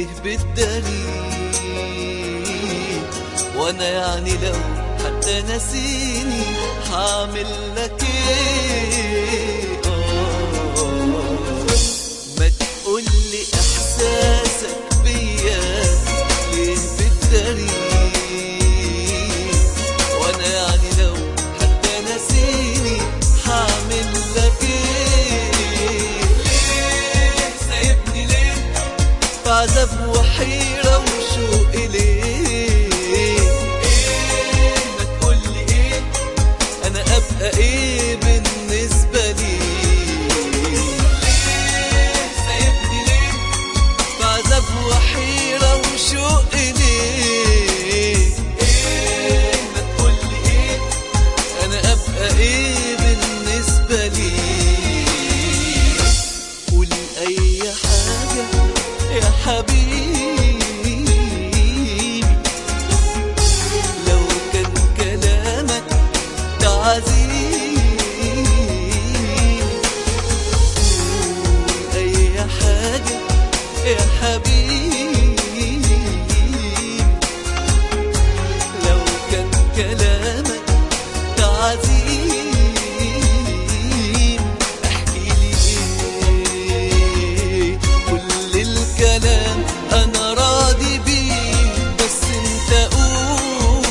بالدليل وانا يعني لو حتى نسيني هعمل لك ايه آه. ما تقولي احساسك بيا ليه بالدليل وانا يعني لو حتى نسيني هعمل لك ايه ليه سايبني ليه في عذاب وحيرة وشوق ليه ايه ما تقولي ايه انا ابقى ايه بالنسبة لي ليه سايبني ليه في عذاب وحيرة وشوق ليه ايه ما تقولي ايه انا ابقى ايه بالنسبة لي قول اي حاجة يا حبيبي لو كان كلامك تعذيب قول اي حاجة يا حبيبي لو كان كلامك تعذيب احكي لي ايه كل الكلام انا راضي بيه بس انت قول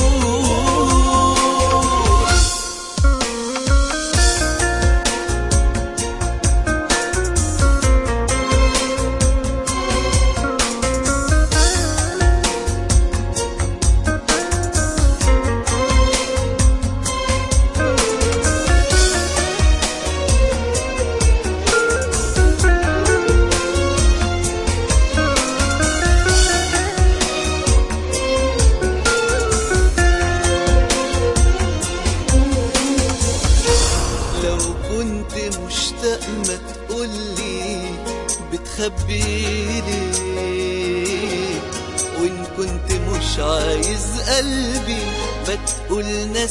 لو كنت مشتاق ما تقولي بتخبي ليه وان كنت مش عايز قلبي ما تقول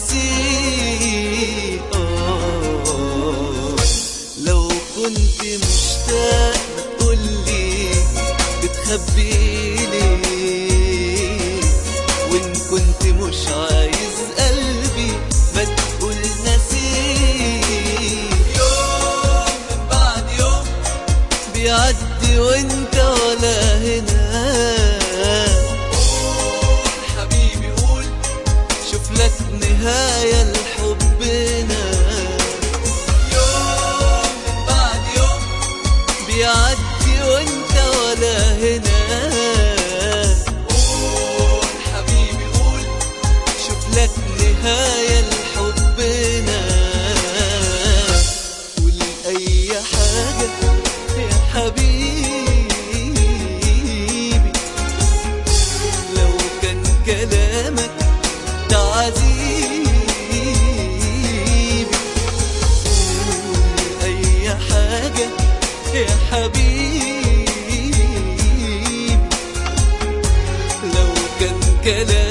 نسيه آه لو كنت مشتاق ما تقولي بتخبي ليه وان كنت مش عايز قلبي ما تقول نسيه يوم من بعد يوم بيعدي وانت ولا هنا قول حبيبي قول شوف لك نهاية لحبنا يوم من بعد يوم بيعدي وانت ولا هنا قول حبيبي قول شوف لك نهاية لحبنا قول أي حاجة يا حبيبي لو كان كلامك تعذيبي قول أي حاجة يا حبيبي لو كان كلامك